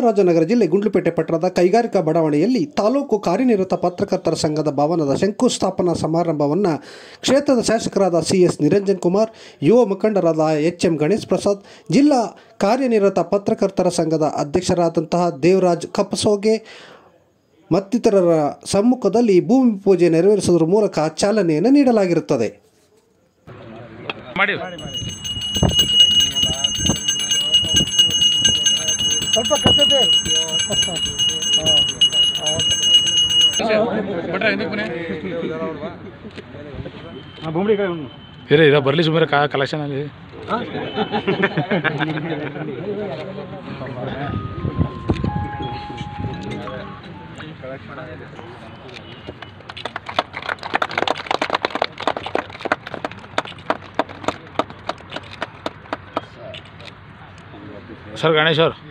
ಚಾಮರಾಜನಗರ ಜಿಲ್ಲೆ ಗುಂಡ್ಲುಪೇಟೆ ಪಟ್ಟಣದ ಕೈಗಾರಿಕಾ ಬಡಾವಣೆಯಲ್ಲಿ ತಾಲೂಕು ಕಾರ್ಯನಿರತ ಪತ್ರಕರ್ತರ ಸಂಘದ ಭವನದ ಶಂಕುಸ್ಥಾಪನಾ ಸಮಾರಂಭವನ್ನು ಕ್ಷೇತ್ರದ ಶಾಸಕರಾದ ಸಿ ಎಸ್ ನಿರಂಜನ್ ಕುಮಾರ್ ಯುವ ಮುಖಂಡರಾದ ಎಚ್ ಎಂ ಗಣೇಶ್ ಪ್ರಸಾದ್ ಜಿಲ್ಲಾ ಕಾರ್ಯನಿರತ ಪತ್ರಕರ್ತರ ಸಂಘದ ಅಧ್ಯಕ್ಷರಾದಂತಹ ದೇವರಾಜ್ ಕಪ್ಪಸೋಗೆ ಮತ್ತಿತರರ ಸಮ್ಮುಖದಲ್ಲಿ ಭೂಮಿ ಪೂಜೆ ನೆರವೇರಿಸುವುದರ ಮೂಲಕ ಚಾಲನೆಯನ್ನು ನೀಡಲಾಗಿರುತ್ತದೆ ಮಾಡಿ ಭಟ್ರ ಹಿಂದಕ್ಕೆ ಬನ್ನಿ ಇರೇ ಇದ ಬರಲಿ ಸುಮಾರು ಕಾ ಕಲೆಕ್ಷನ್ ಅಲ್ಲಿ ಸರ್ ಗಣೇಶ್ ಅವ್ರು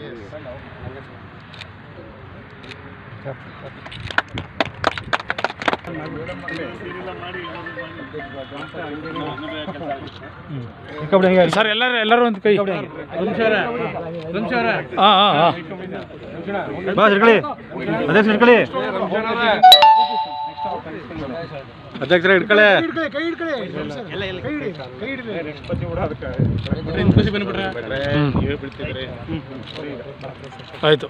ಸರ್ ಎಲ್ಲರೂ ಎಲ್ಲರೂ ಒಂದು ಕೈ ಹಾಂ ಹಾಂ ಹಾಂ ಅಧ್ಯಕ್ಷರ ಹಿಡ್ಕಳೆ ಆಯಿತು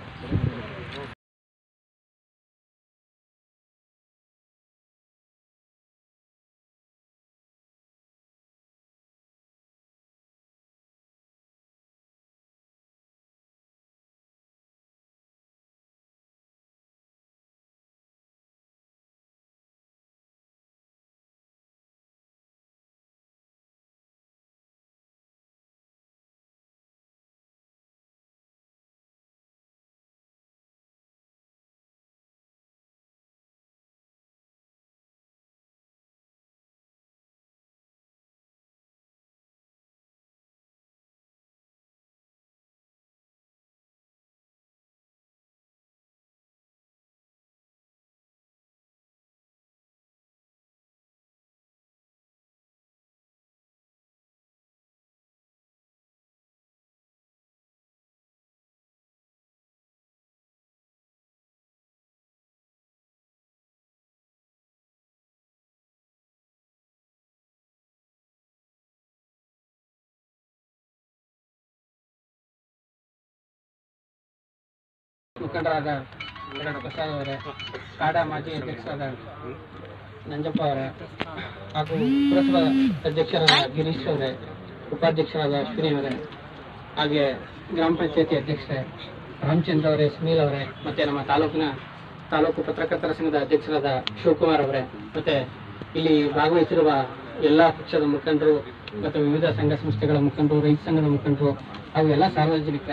ಮುಖಂಡರಾದ ಡಾಕ್ಟರ್ ಪ್ರಸಾದ್ ಅವರೇ ಕಾಡಾ ಮಾಜಿ ಅಧ್ಯಕ್ಷರಾದ ನಂಜಪ್ಪ ಅವರೇ ಹಾಗೂ ಪುರಸಭಾ ಅಧ್ಯಕ್ಷರಾದ ಗಿರೀಶ್ ಅವರೇ ಉಪಾಧ್ಯಕ್ಷರಾದ ಅಶ್ವಿನಿ ಅವರೇ ಹಾಗೆ ಗ್ರಾಮ ಪಂಚಾಯತಿ ಅಧ್ಯಕ್ಷರೇ ರಾಮಚಂದ್ರ ಅವರೇ ಸುನೀಲ್ ಅವರೇ ಮತ್ತೆ ನಮ್ಮ ತಾಲೂಕಿನ ತಾಲೂಕು ಪತ್ರಕರ್ತರ ಸಂಘದ ಅಧ್ಯಕ್ಷರಾದ ಶಿವಕುಮಾರ್ ಅವರೇ ಮತ್ತೆ ಇಲ್ಲಿ ಭಾಗವಹಿಸಿರುವ ಎಲ್ಲಾ ಪಕ್ಷದ ಮುಖಂಡರು ಮತ್ತು ವಿವಿಧ ಸಂಘ ಸಂಸ್ಥೆಗಳ ಮುಖಂಡರು ರೈತ ಸಂಘದ ಮುಖಂಡರು ಹಾಗೂ ಎಲ್ಲ ಸಾರ್ವಜನಿಕ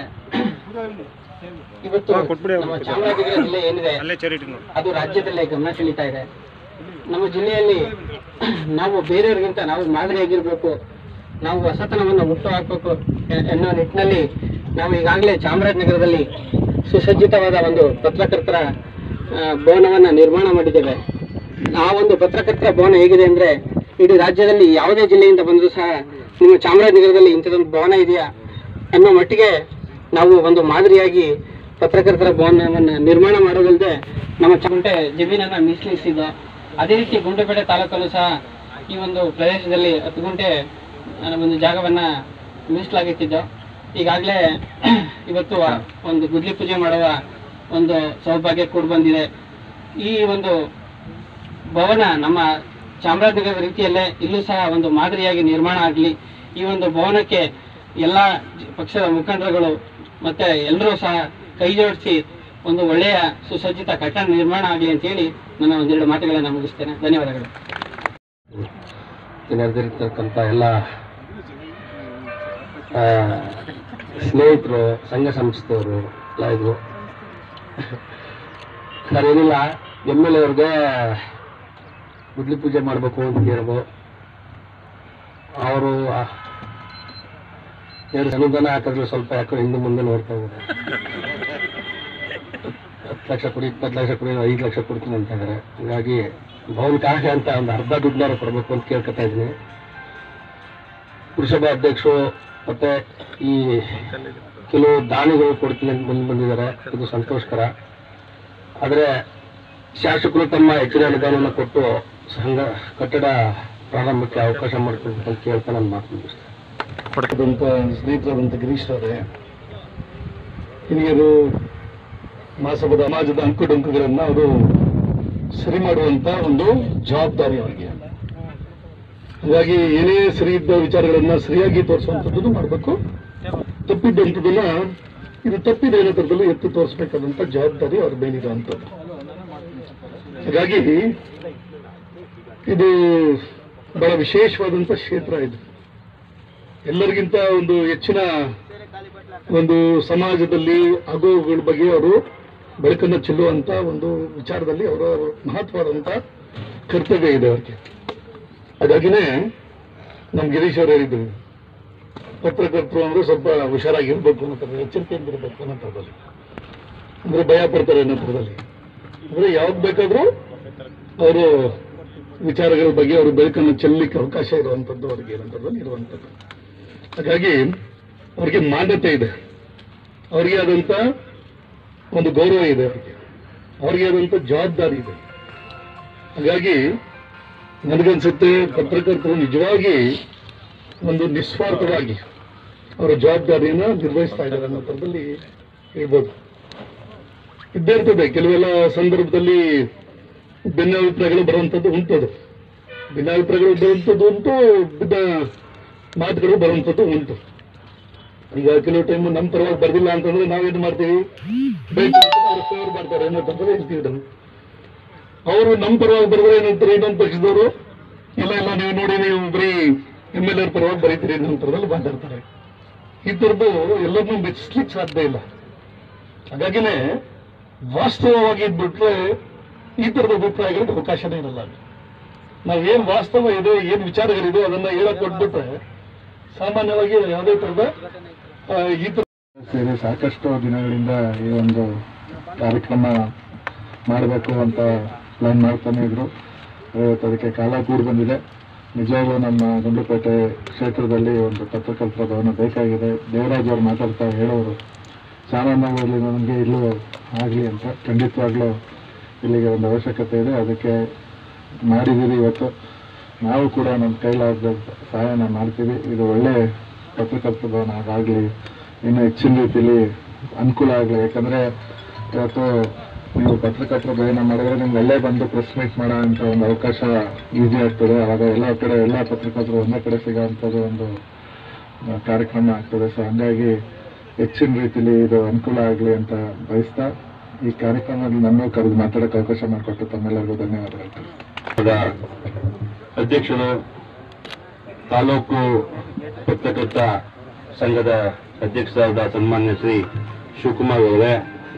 ಇವತ್ತು ನಮ್ಮ ಚಾಮರಾಜನಗರ ಜಿಲ್ಲೆ ಏನಿದೆ ಅದು ರಾಜ್ಯದಲ್ಲೇ ಗಮನ ಸೆಳೀತಾ ಇದೆ ನಮ್ಮ ಜಿಲ್ಲೆಯಲ್ಲಿ ನಾವು ಬೇರೆಯವರಿಗಿಂತ ನಾವು ಮಾದರಿಯಾಗಿರ್ಬೇಕು ನಾವು ಹೊಸತನವನ್ನು ಹುಟ್ಟು ಹಾಕಬೇಕು ಎ- ಎನ್ನುವ ನಿಟ್ಟಿನಲ್ಲಿ ನಾವು ಈಗಾಗಲೇ ಚಾಮರಾಜನಗರದಲ್ಲಿ ಸುಸಜ್ಜಿತವಾದ ಒಂದು ಪತ್ರಕರ್ತರ ಆ, ಭವನವನ್ನ ನಿರ್ಮಾಣ ಮಾಡಿದ್ದೇವೆ ಆ ಒಂದು ಪತ್ರಕರ್ತರ ಭವನ ಹೇಗಿದೆ ಅಂದ್ರೆ ಇಡೀ ರಾಜ್ಯದಲ್ಲಿ ಯಾವುದೇ ಜಿಲ್ಲೆಯಿಂದ ಬಂದರೂ ಸಹ ನಿಮ್ಮ ಚಾಮರಾಜನಗರದಲ್ಲಿ ಇಂಥದೊಂದು ಭವನ ಇದೆಯಾ ಅನ್ನೋ ಮಟ್ಟಿಗೆ ನಾವು ಒಂದು ಮಾದರಿಯಾಗಿ ಪತ್ರಕರ್ತರ ಭವನವನ್ನು ನಿರ್ಮಾಣ ಮಾಡೋದಲ್ಲದೆ ನಮ್ಮ ಚುಂಟೆ ಜಮೀನನ್ನ ಮೀಸಲಿಸಿದ್ದು ಅದೇ ರೀತಿ ಗುಂಡ್ಲುಪೇಟೆ ತಾಲೂಕಲ್ಲೂ ಸಹ ಈ ಒಂದು ಪ್ರದೇಶದಲ್ಲಿ ಹತ್ತು ಗುಂಟೆ ಆ, ಒಂದು ಜಾಗವನ್ನ ಮೀಸಲಾಗಿಟ್ಟಿದ್ದು ಈಗಾಗಲೇ ಇವತ್ತು ಒಂದು ಗುದ್ಲಿ ಪೂಜೆ ಮಾಡುವ ಒಂದು ಸೌಭಾಗ್ಯ ಕೂಡ ಬಂದಿದೆ ಈ ಒಂದು ಭವನ ನಮ್ಮ ಚಾಮರಾಜನಗರದ ರೀತಿಯಲ್ಲೇ ಇಲ್ಲೂ ಸಹ ಒಂದು ಮಾದರಿಯಾಗಿ ನಿರ್ಮಾಣ ಆಗಲಿ ಈ ಒಂದು ಭವನಕ್ಕೆ ಎಲ್ಲ ಜ- ಪಕ್ಷದ ಮುಖಂಡರುಗಳು ಮತ್ತೆ ಎಲ್ಲರೂ ಸಹ ಕೈ ಜೋಡಿಸಿ ಒಂದು ಒಳ್ಳೆಯ ಸುಸಜ್ಜಿತ ಕಟ್ಟಡ ನಿರ್ಮಾಣ ಆಗಲಿ ಅಂತ ಹೇಳಿ ನನ್ನ ಒಂದೆರಡು ಮಾತುಗಳನ್ನು ಮುಗಿಸ್ತೇನೆ ಧನ್ಯವಾದಗಳು ನೆರೆದಿರ್ತಕ್ಕಂಥ ಎಲ್ಲ ಆ, ಸ್ನೇಹಿತರು ಸಂಘ ಸಂಸ್ಥೆಯವರು ಎಲ್ಲ ಇದ್ರು ಸರ್ ಏನಿಲ್ಲ ಎಮ್ ಎಲ್ ಅವ್ರಿಗೆ ಗುದ್ಲಿ ಪೂಜೆ ಮಾಡಬೇಕು ಅಂತ ಹೇಳಿದ್ರು ಅವರು ಎರಡು ಅನುದಾನ ಹಾಕಿದ್ರೆ ಸ್ವಲ್ಪ ಯಾಕೋ ಹಿಂದೆ ಮುಂದೆ ನೋಡ್ತಾ ಇದ್ದಾರೆ ಹತ್ತು ಲಕ್ಷ ಕೊಡಿ ಇಪ್ಪತ್ತು ಲಕ್ಷ ಕೊಡಿ ಐದು ಲಕ್ಷ ಕೊಡ್ತೀನಿ ಅಂತ ಇದ್ದಾರೆ ಹೀಗಾಗಿ ಭವನಕ್ಕಾಗ ಅಂತ ಒಂದು ಅರ್ಧ ದುಡ್ಡಾರು ಕೊಡಬೇಕು ಅಂತ ಕೇಳ್ಕೊತಾ ಇದ್ದೀನಿ ಪುರಸಭಾ ಅಧ್ಯಕ್ಷರು ಮತ್ತೆ ಈ ಕೆಲವು ದಾನಿಗಳು ಕೊಡ್ತೀನಿ ಅಂತ ಬಂದು ಬಂದಿದ್ದಾರೆ ಇದು ಸಂತೋಷಕರ ಆದರೆ ಶಾಸಕರು ತಮ್ಮ ಹೆಚ್ಚಿನ ಅನುದಾನವನ್ನು ಕೊಟ್ಟು ಸಂಘ ಕಟ್ಟಡ ಪ್ರಾರಂಭಕ್ಕೆ ಅವಕಾಶ ಮಾಡಿಕೊಡ್ಬೇಕು ಅಂತ ಕೇಳ್ತಾ ನಾನು ಮಾತು ಮುಗಿಸ್ತೇನೆ ಸ್ನೇಹಿತರಾದಂಥ ಗಿರೀಶ್ ಅವರೇ ಹಿರಿಯರು ಮಹಾಸಭಾದ ಸಮಾಜದ ಅಂಕುಡೊಂಕುಗಳನ್ನು ಅವರು ಸರಿ ಮಾಡುವಂತ ಒಂದು ಜವಾಬ್ದಾರಿ ಅವರಿಗೆ ಹಾಗಾಗಿ ಏನೇ ಸರಿ ಇದ್ದ ವಿಚಾರಗಳನ್ನ ಸರಿಯಾಗಿ ತೋರಿಸುವಂಥದ್ದು ಮಾಡಬೇಕು ತಪ್ಪಿದ್ದಂಥದ್ದನ್ನ ಇದು ತಪ್ಪಿದೆ ಅನ್ನೋ ಥರದಲ್ಲಿ ಎತ್ತಿ ತೋರಿಸಬೇಕಾದಂಥ ಜವಾಬ್ದಾರಿ ಅವ್ರ ಮೇಲಿರುವಂಥದ್ದು ಹಾಗಾಗಿ ಇದು ಬಹಳ ವಿಶೇಷವಾದಂಥ ಕ್ಷೇತ್ರ ಇದು ಎಲ್ಲರಿಗಿಂತ ಒಂದು ಹೆಚ್ಚಿನ ಒಂದು ಸಮಾಜದಲ್ಲಿ ಆಗೋಗಳ ಬಗ್ಗೆ ಅವರು ಬೆಳಕನ್ನು ಚೆಲ್ಲುವಂತ ಒಂದು ವಿಚಾರದಲ್ಲಿ ಅವರ ಮಹತ್ವವಾದಂತ ಕರ್ತವ್ಯ ಇದೆ ಅವರಿಗೆ ಹಾಗಾಗಿನೇ ನಮ್ ಗಿರೀಶ್ ಅವರು ಹೇಳಿದ್ರು ಪತ್ರಕರ್ತರು ಅಂದ್ರೆ ಸ್ವಲ್ಪ ಹುಷಾರಾಗಿರ್ಬೇಕು ಅನ್ನೋ ಎಚ್ಚರಿಕೆಯಿಂದ ಇರಬೇಕು ಅನ್ನೋ ಥರದಲ್ಲಿ ಅಂದ್ರೆ ಭಯ ಪಡ್ತಾರೆ ಅನ್ನೋ ಥರದಲ್ಲಿ ಅಂದ್ರೆ ಯಾವ್ದು ಬೇಕಾದ್ರೂ ಅವರು ವಿಚಾರಗಳ ಬಗ್ಗೆ ಅವರು ಬೆಳಕನ್ನು ಚೆಲ್ಲಲಿಕ್ಕೆ ಅವಕಾಶ ಇರುವಂತದ್ದು ಅವರಿಗೆ ಏನಂತದ್ದಲ್ಲಿ ಇರುವಂತದ್ದು ಹಾಗಾಗಿ ಅವರಿಗೆ ಮಾನ್ಯತೆ ಇದೆ ಅವರಿಗೆ ಆದಂತ ಒಂದು ಗೌರವ ಇದೆ ಅವರಿಗೆ ಅವರಿಗೆ ಆದಂತ ಜವಾಬ್ದಾರಿ ಇದೆ ಹಾಗಾಗಿ ನನಗನ್ಸುತ್ತೆ ಪತ್ರಕರ್ತರು ನಿಜವಾಗಿ ಒಂದು ನಿಸ್ವಾರ್ಥವಾಗಿ ಅವರ ಜವಾಬ್ದಾರಿಯನ್ನ ನಿರ್ವಹಿಸ್ತಾ ಇದ್ದಾರೆ ಅನ್ನೋ ಥರದಲ್ಲಿ ಹೇಳ್ಬೋದು ಇದ್ದೇ ಇರ್ತದೆ ಕೆಲವೆಲ್ಲ ಸಂದರ್ಭದಲ್ಲಿ ಭಿನ್ನಾಭಿಪ್ರಾಯಗಳು ಬರುವಂಥದ್ದು ಉಂಟು ಅದು ಭಿನ್ನಾಭಿಪ್ರಾಯಗಳು ಬರುವಂಥದ್ದು ಉಂಟು ಭಿನ್ನ ಮಾತುಗಳು ಬರುವಂಥದ್ದು ಉಂಟು ಈಗ ಕೆಲವು ಟೈಮ್ ನಮ್ಮ ಪರವಾಗಿ ಬರ್ದಿಲ್ಲ ಅಂತಂದ್ರೆ ನಾವೇನು ಮಾಡ್ತೀವಿ ಬೇಕು ಅಂತ ಅವ್ರು ಫೇವರ್ ಮಾಡ್ತಾರೆ ಅನ್ನೋ ಥರದಲ್ಲಿ ಹೇಳ್ತೀವಿ ನಾವು ಅವರು ನಮ್ಮ ಪರವಾಗಿ ಬರೆದ್ರೆ ಏನಂತಾರೆ ಇನ್ನೊಂದು ಪಕ್ಷದವರು ಇಲ್ಲ ಇಲ್ಲ ನೀವು ನೋಡಿ ನೀವು ಬರೀ ಎಮ್ ಎಲ್ ಎರ್ ಪರವಾಗಿ ಬರೀತೀರಿ ಅನ್ನೋ ಥರದಲ್ಲಿ ಮಾತಾಡ್ತಾರೆ ಈ ಥರದ್ದು ಎಲ್ಲರನ್ನೂ ಮೆಚ್ಚಿಸ್ಲಿಕ್ಕೆ ಸಾಧ್ಯ ಇಲ್ಲ ಹಾಗಾಗಿನೇ ವಾಸ್ತವವಾಗಿ ಇದ್ಬಿಟ್ರೆ ಈ ಥರದ ಅಭಿಪ್ರಾಯಗಳಿಗೆ ಅವಕಾಶನೇ ಇರಲ್ಲ ನಾವೇನ್ ವಾಸ್ತವ ಇದೆ ಏನ್ ವಿಚಾರಗಳಿದೆ ಅದನ್ನ ಹೇಳಕ್ ಕೊಟ್ಬಿಟ್ರೆ ಸಾಮಾನ್ಯವಾಗಿ ಯಾವುದೇ ತರದ ಆ, ಈ ತರ ಸೇರಿ ಸಾಕಷ್ಟು ದಿನಗಳಿಂದ ಈ ಒಂದು ಕಾರ್ಯಕ್ರಮ ಮಾಡಬೇಕು ಅಂತ ಪ್ಲಾನ್ ಮಾಡ್ತಾನೆ ಇದ್ರು ಇವತ್ತು ಅದಕ್ಕೆ ಕಾಲ ಕೂಡಿ ಬಂದಿದೆ ನಿಜವಾಗ್ಲೂ ನಮ್ಮ ಗುಂಡ್ಲುಪೇಟೆ ಕ್ಷೇತ್ರದಲ್ಲಿ ಒಂದು ಪತ್ರಕರ್ತರ ಭವನ ಬೇಕಾಗಿದೆ ದೇವರಾಜ್ ಅವರು ಮಾತಾಡ್ತಾ ಹೇಳೋರು ಸಾಮಾನ್ಯವಾಗಿ ನನಗೆ ಇಲ್ಲೂ ಆಗಲಿ ಅಂತ ಖಂಡಿತವಾಗ್ಲೂ ಇಲ್ಲಿಗೆ ಒಂದು ಅವಶ್ಯಕತೆ ಇದೆ ಅದಕ್ಕೆ ಮಾಡಿದ್ದೀವಿ ಇವತ್ತು ನಾವು ಕೂಡ ನಮ್ಮ ಕೈಲಾದ ಸಹಾಯನ ಮಾಡ್ತೀವಿ ಇದು ಒಳ್ಳೆ ಪತ್ರಕರ್ತರ ಭವನ ಆಗಲಿ ಇನ್ನು ಹೆಚ್ಚಿನ ರೀತಿಯಲ್ಲಿ ಅನುಕೂಲ ಆಗಲಿ ಯಾಕಂದ್ರೆ ಇವತ್ತು ನೀವು ಪತ್ರಕರ್ತರ ಭವನ ಮಾಡಿದ್ರೆ ನಿಮ್ಗೆ ಅಲ್ಲೇ ಬಂದು ಪ್ರೆಸ್ ಮೀಟ್ ಮಾಡೋ ಅಂತ ಒಂದು ಅವಕಾಶ ಈಸಿ ಆಗ್ತದೆ ಆವಾಗ ಎಲ್ಲ ಕಡೆ ಎಲ್ಲ ಪತ್ರಕರ್ತರು ಒಂದೇ ಕಡೆ ಸಿಗೋವಂಥದ್ದು ಒಂದು ಆ, ಕಾರ್ಯಕ್ರಮ ಆಗ್ತದೆ ಸೊ ಹಂಗಾಗಿ ಹೆಚ್ಚಿನ ರೀತಿಯಲ್ಲಿ ಇದು ಅನುಕೂಲ ಆಗಲಿ ಅಂತ ಬಯಸ್ತಾ ಈ ಕಾರ್ಯಕ್ರಮದಲ್ಲಿ ನನ್ನೂ ಕರೆದು ಮಾತಾಡೋಕೆ ಅವಕಾಶ ಮಾಡಿಕೊಟ್ಟು ತಮ್ಮೆಲ್ಲರಿಗೂ ಧನ್ಯವಾದಗಳು ಸಂಘದ ಅಧ್ಯಕ್ಷರು ತಾಲೂಕು ಪತ್ರಕರ್ತ ಸಂಘದ ಅಧ್ಯಕ್ಷರಾದ ಸನ್ಮಾನ್ಯ ಶ್ರೀ ಶಿವಕುಮಾರ್ ಅವರೇ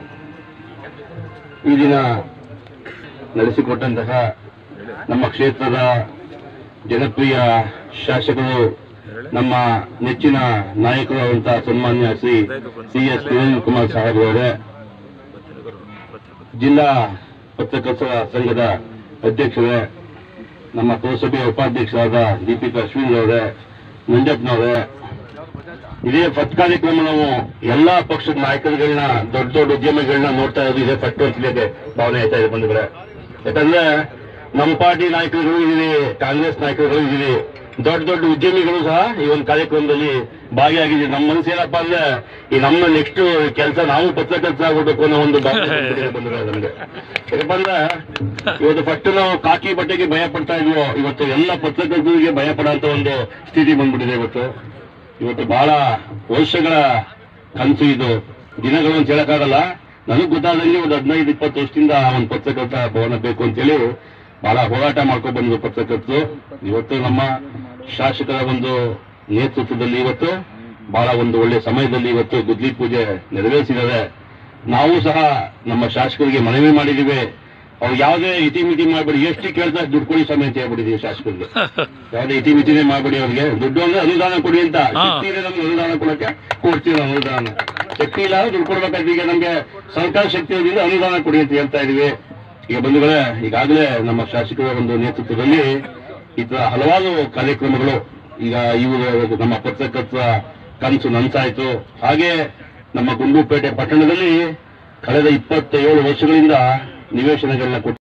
ಈ ದಿನ ನಡೆಸಿಕೊಟ್ಟಂತಹ ನಮ್ಮ ಕ್ಷೇತ್ರದ ಜನಪ್ರಿಯ ಶಾಸಕರು ನಮ್ಮ ನೆಚ್ಚಿನ ನಾಯಕರಾದಂತಹ ಸನ್ಮಾನ್ಯ ಶ್ರೀ ಸಿ ಎಸ್ ಕಿರಣ್ ಕುಮಾರ್ ಸಾಹೇಬ್ ಅವರೇ ಜಿಲ್ಲಾ ಪತ್ರಕರ್ತರ ಸಂಘದ ಅಧ್ಯಕ್ಷರೇ ನಮ್ಮ ಪುರಸಭೆಯ ಉಪಾಧ್ಯಕ್ಷರಾದ ದೀಪಿಕಾ ಅಶ್ವಿನ್ ಅವರೇ ನಂಜಪ್ಪನವರೇ ಇದೇ ಫಟ್ ಕಾರ್ಯಕ್ರಮ ನಾವು ಎಲ್ಲಾ ಪಕ್ಷದ ನಾಯಕರುಗಳನ್ನ ದೊಡ್ಡ ದೊಡ್ಡ ಉದ್ಯಮಿಗಳನ್ನ ನೋಡ್ತಾ ಇರೋದು ಇದೇ ಫಟ್ ಅಂತಲೇ ಭಾವನೆ ಆಯ್ತಾ ಇದೆ ಬಂಧುಗಳೇ ಯಾಕಂದ್ರೆ ನಮ್ಮ ಪಾರ್ಟಿ ನಾಯಕರುಗಳು ಇದೀವಿ ಕಾಂಗ್ರೆಸ್ ನಾಯಕರುಗಳು ಇದೀವಿ ದೊಡ್ಡ ದೊಡ್ಡ ಉದ್ಯಮಿಗಳು ಸಹ ಈ ಒಂದು ಕಾರ್ಯಕ್ರಮದಲ್ಲಿ ಭಾಗಿಯಾಗಿದ್ದೀವಿ ನಮ್ಮ ಮನಸ್ಸು ಏನಪ್ಪಾ ಅಂದ್ರೆ ಈ ನಮ್ಮ ನೆಕ್ಸ್ಟ್ ಕೆಲಸ ನಾವು ಪತ್ರಕರ್ತರ ಆಗ್ಬಿಡ್ಬೇಕು ಅನ್ನೋ ಒಂದು ಭಾವನೆ ಬಂದ್ಬಿಟ್ಟಿದೆ ಬಂಧುಗಳೇ ನಮ್ಗೆ ಯಾಕಪ್ಪ ಅಂದ್ರೆ ಇವತ್ತು ಫಸ್ಟ್ ನಾವು ಕಾಕಿ ಬಟ್ಟೆಗೆ ಭಯ ಪಡ್ತಾ ಇದ್ವು ಇವತ್ತು ಎಲ್ಲ ಪತ್ರಕರ್ತರಿಗೆ ಭಯ ಪಡುವಂತ ಒಂದು ಸ್ಥಿತಿ ಬಂದ್ಬಿಟ್ಟಿದೆ ಇವತ್ತು ಇವತ್ತು ಬಹಳ ವರ್ಷಗಳ ಕನಸು ಇದು ದಿನಗಳು ಅಂತ ಹೇಳಕ್ಕಾಗಲ್ಲ ನನಗ್ ಗೊತ್ತಾದಂಗೆ ಒಂದು ಹದಿನೈದು ಇಪ್ಪತ್ತು ವರ್ಷದಿಂದ ಒಂದು ಪತ್ರಕರ್ತ ಭವನ ಬೇಕು ಅಂತೇಳಿ ಬಹಳ ಹೋರಾಟ ಮಾಡ್ಕೊಂಡು ಬಂದ್ರು ಪತ್ರಕರ್ತರು ಇವತ್ತು ನಮ್ಮ ಶಾಸಕರ ಒಂದು ನೇತೃತ್ವದಲ್ಲಿ ಇವತ್ತು ಬಹಳ ಒಂದು ಒಳ್ಳೆ ಸಮಯದಲ್ಲಿ ಇವತ್ತು ಗುದ್ಲಿ ಪೂಜೆ ನೆರವೇರಿಸಿದ್ದಾರೆ ನಾವು ಸಹ ನಮ್ಮ ಶಾಸಕರಿಗೆ ಮನವಿ ಮಾಡಿದ್ದೀವಿ ಅವ್ರು ಯಾವುದೇ ಇತಿಮಿತಿ ಮಾಡಬೇಡಿ ಎಷ್ಟು ಕೇಳ್ತಾ ದುಡ್ಡು ಕೊಡಿ ಸಮಯ ಅಂತ ಹೇಳ್ಬಿಟ್ಟಿದೀವಿ ಶಾಸಕರಿಗೆ ಯಾವುದೇ ಇತಿಮಿತಿನೇ ಮಾಡಬೇಡಿ ಅವ್ರಿಗೆ ದುಡ್ಡು ಅಂದ್ರೆ ಅನುದಾನ ಕೊಡಿ ಅಂತ ಶಕ್ತಿ ಇದೆ ನಮ್ಗೆ ಅನುದಾನ ಕೊಡಕ್ಕೆ ಕೊಡ್ತೀವಿ ನಾವು ಅನುದಾನ ಶಕ್ತಿ ಇಲ್ಲ ದುಡ್ಡು ಕೊಡ್ಬೇಕಾದ್ರೆ ಈಗ ನಮ್ಗೆ ಸರ್ಕಾರ ಶಕ್ತಿ ಇರೋದ್ರಿಂದ ಅನುದಾನ ಕೊಡಿ ಅಂತ ಹೇಳ್ತಾ ಇದೀವಿ ಈಗ ಬಂಧುಗಳೇ ಈಗಾಗಲೇ ನಮ್ಮ ಶಾಸಕರ ಒಂದು ನೇತೃತ್ವದಲ್ಲಿ ಈ ತರ ಹಲವಾರು ಕಾರ್ಯಕ್ರಮಗಳು ಈಗ ಇವರು ನಮ್ಮ ಪತ್ರಕರ್ತರ ಕನಸು ನನ್ಸಾಯ್ತು ಹಾಗೆ ನಮ್ಮ ಗುಂಡ್ಲುಪೇಟೆ ಪಟ್ಟಣದಲ್ಲಿ ಕಳೆದ ಇಪ್ಪತ್ತೇಳು ವರ್ಷಗಳಿಂದ ನಿವೇಶನಗಳನ್ನ ಕೊಟ್ಟು